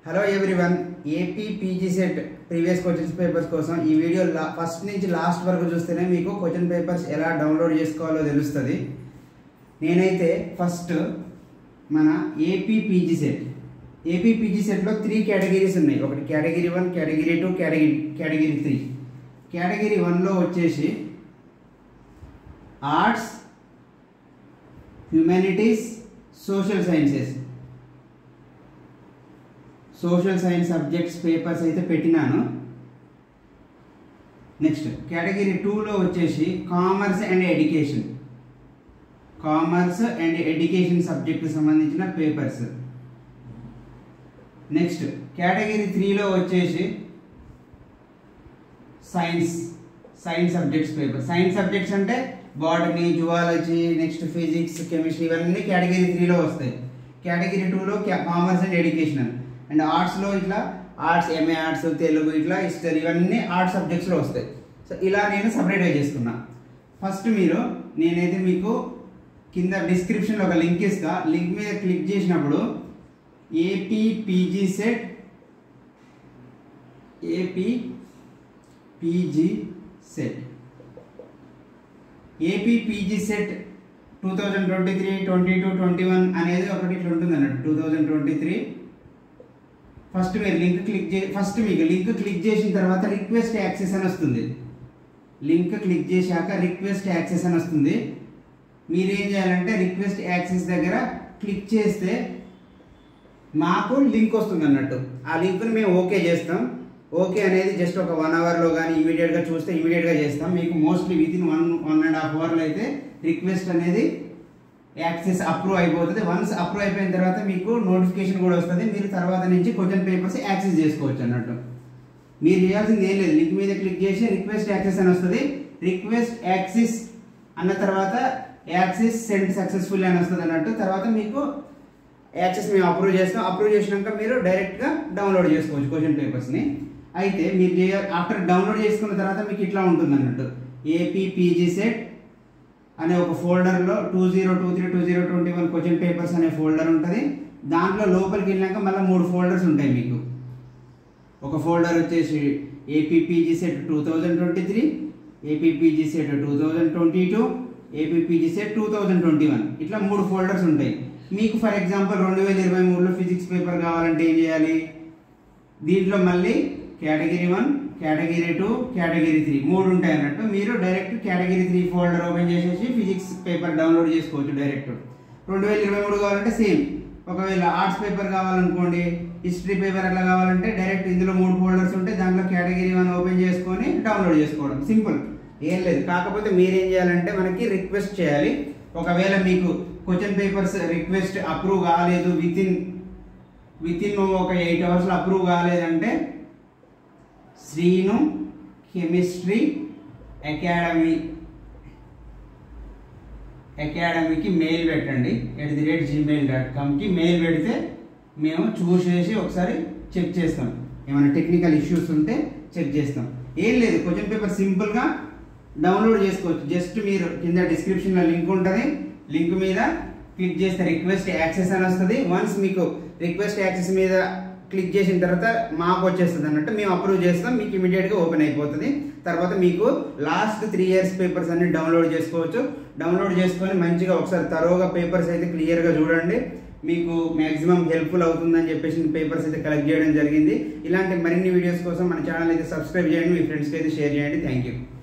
hello everyone AP PG CET previous questions papers కోసం ఈ video లా ఫస్ట్ నుంచి లాస్ట్ వరకు చూస్తేనే మీకు క్వశ్చన్ పేపర్స్ ఎలా డౌన్లోడ్ చేసుకోవాలో తెలుస్తుంది నేనైతే ఫస్ట్ మన AP PG CET AP PG సెట్లో త్రీ కేటగిరీస్ ఉన్నాయి ఒకటి category one category two category category three category వన్లో వచ్చేసి arts humanities social sciences social science subjects papers అయితే పెట్టినాను నెక్స్ట్ కేటగిరీ టూలో వచ్చేసి commerce and education commerce and education subject సంబంధించిన పేపర్స్ నెక్స్ట్ కేటగిరీ త్రీలో వచ్చేసి science science subjects paper science subjects అంటే botany zoology next physics chemistry ఇవన్నీ category త్రీలో వస్తాయి కేటగిరీ టూలో కామర్స్ అండ్ ఎడ్యుకేషనల్ అండ్ ఆర్ట్స్లో ఇట్లా ఆర్ట్స్ ఎంఏ ఆర్ట్స్ తెలుగు ఇట్లా హిస్టరీ ఇవన్నీ ఆర్ట్స్ సబ్జెక్ట్స్లో వస్తాయి సో ఇలా నేను సపరేట్గా చేసుకున్నా ఫస్ట్ మీరు నేనైతే మీకు కింద డిస్క్రిప్షన్లో ఒక లింక్ ఇస్తా లింక్ మీద క్లిక్ చేసినప్పుడు AP PG CET AP PG CET AP PG CET two thousand twenty three twenty two twenty one అనేది ఒకటి ఇట్లా ఉంటుంది అన్నట్టు two thousand twenty three first మీరు లింక్ క్లిక్ చే ఫస్ట్ మీకు లింక్ క్లిక్ చేసిన తర్వాత రిక్వెస్ట్ యాక్సెస్ అని వస్తుంది లింక్ క్లిక్ చేశాక రిక్వెస్ట్ యాక్సెస్ అని వస్తుంది మీరు ఏం చేయాలంటే రిక్వెస్ట్ యాక్సెస్ దగ్గర క్లిక్ చేస్తే మాకు లింక్ వస్తుంది అన్నట్టు ఆ లింక్ని మేము ఓకే చేస్తాం ఓకే అనేది జస్ట్ ఒక వన్ అవర్లో కానీ ఇమీడియట్గా చూస్తే ఇమీడియట్గా చేస్తాం మీకు mostly within one one and half అవర్లో అయితే రిక్వెస్ట్ అనేది యాక్సెస్ అప్రూవ్ అయిపోతుంది వన్స్ అప్రూవ్ అయిపోయిన తర్వాత మీకు నోటిఫికేషన్ కూడా వస్తుంది మీరు తర్వాత నుంచి క్వశ్చన్ పేపర్స్ యాక్సెస్ చేసుకోవచ్చు అన్నట్టు మీరు చేయాల్సింది ఏం లేదు లింక్ మీద క్లిక్ చేసి రిక్వెస్ట్ యాక్సెస్ అని వస్తుంది రిక్వెస్ట్ యాక్సెస్ అన్న తర్వాత యాక్సెస్ సెండ్ సక్సెస్ఫుల్ అని వస్తుంది అన్నట్టు తర్వాత మీకు యాక్సెస్ మేము అప్రూవ్ చేస్తాం అప్రూవ్ చేసినాక మీరు డైరెక్ట్గా డౌన్లోడ్ చేసుకోవచ్చు క్వశ్చన్ పేపర్స్ని అయితే మీరు చేయ ఆఫ్టర్ డౌన్లోడ్ చేసుకున్న తర్వాత మీకు ఇట్లా ఉంటుంది అన్నట్టు ఏపీ పీజీ సెట్ అనే ఒక ఫోల్డర్లో two zero two three two zero twenty one question papers అనే ఫోల్డర్ ఉంటుంది దాంట్లో లోపలికి వెళ్ళాక మళ్ళీ మూడు ఫోల్డర్స్ ఉంటాయి మీకు ఒక ఫోల్డర్ వచ్చేసి APPG CET two thousand twenty three APPG CET two thousand twenty two APPG CET two thousand twenty one ఇట్లా మూడు ఫోల్డర్స్ ఉంటాయి మీకు ఫర్ ఎగ్జాంపుల్ రెండు వేల ఇరవై మూడులో ఫిజిక్స్ పేపర్ కావాలంటే ఏం చేయాలి దీంట్లో మళ్ళీ category one category two category three మూడు ఉంటాయి అన్నట్టు మీరు direct category three folder open చేసేసి ఫిజిక్స్ పేపర్ డౌన్లోడ్ చేసుకోవచ్చు డైరెక్ట్ రెండు వేల ఇరవై మూడు కావాలంటే సేమ్ ఒకవేళ ఆర్ట్స్ పేపర్ కావాలనుకోండి హిస్టరీ పేపర్ అట్లా కావాలంటే డైరెక్ట్ ఇందులో మూడు ఫోల్డర్స్ ఉంటాయి దాంట్లో కేటగిరీ వన్ ఓపెన్ చేసుకొని డౌన్లోడ్ చేసుకోవడం సింపుల్ ఏం లేదు కాకపోతే మీరేం చేయాలంటే మనకి రిక్వెస్ట్ చేయాలి ఒకవేళ మీకు క్వశ్చన్ పేపర్స్ రిక్వెస్ట్ అప్రూవ్ కాలేదు విత్ ఇన్ విత్ ఇన్ ఒక ఎయిట్ అవర్స్లో అప్రూవ్ కాలేదంటే శ్రీను కెమిస్ట్రీ అకాడమీ అకాడమీకి మెయిల్ పెట్టండి at the rate Gmail dot కామ్కి మెయిల్ పెడితే మేము చూసేసి ఒకసారి చెక్ చేస్తాం ఏమైనా టెక్నికల్ ఇష్యూస్ ఉంటే చెక్ చేస్తాం ఏం లేదు క్వశ్చన్ పేపర్ సింపుల్గా డౌన్లోడ్ చేసుకోవచ్చు జస్ట్ మీరు కింద డిస్క్రిప్షన్లో లింక్ ఉంటుంది లింక్ మీద క్లిక్ చేస్తే రిక్వెస్ట్ యాక్సెస్ అని వస్తుంది వన్స్ మీకు రిక్వెస్ట్ యాక్సెస్ మీద క్లిక్ చేసిన తర్వాత మాకు వచ్చేస్తుంది అన్నట్టు మేము అప్రూవ్ చేస్తాం మీకు ఇమీడియట్గా ఓపెన్ అయిపోతుంది తర్వాత మీకు లాస్ట్ త్రీ ఇయర్స్ పేపర్స్ అన్ని డౌన్లోడ్ చేసుకోవచ్చు డౌన్లోడ్ చేసుకొని మంచిగా ఒకసారి తరోగా పేపర్స్ అయితే క్లియర్గా చూడండి మీకు మ్యాక్సిమం హెల్ప్ఫుల్ అవుతుందని చెప్పేసి పేపర్స్ అయితే కలెక్ట్ చేయడం జరిగింది ఇలాంటి మరిన్ని వీడియోస్ కోసం మన ఛానల్ అయితే సబ్స్క్రైబ్ చేయండి మీ ఫ్రెండ్స్కి అయితే షేర్ చేయండి థ్యాంక్ యూ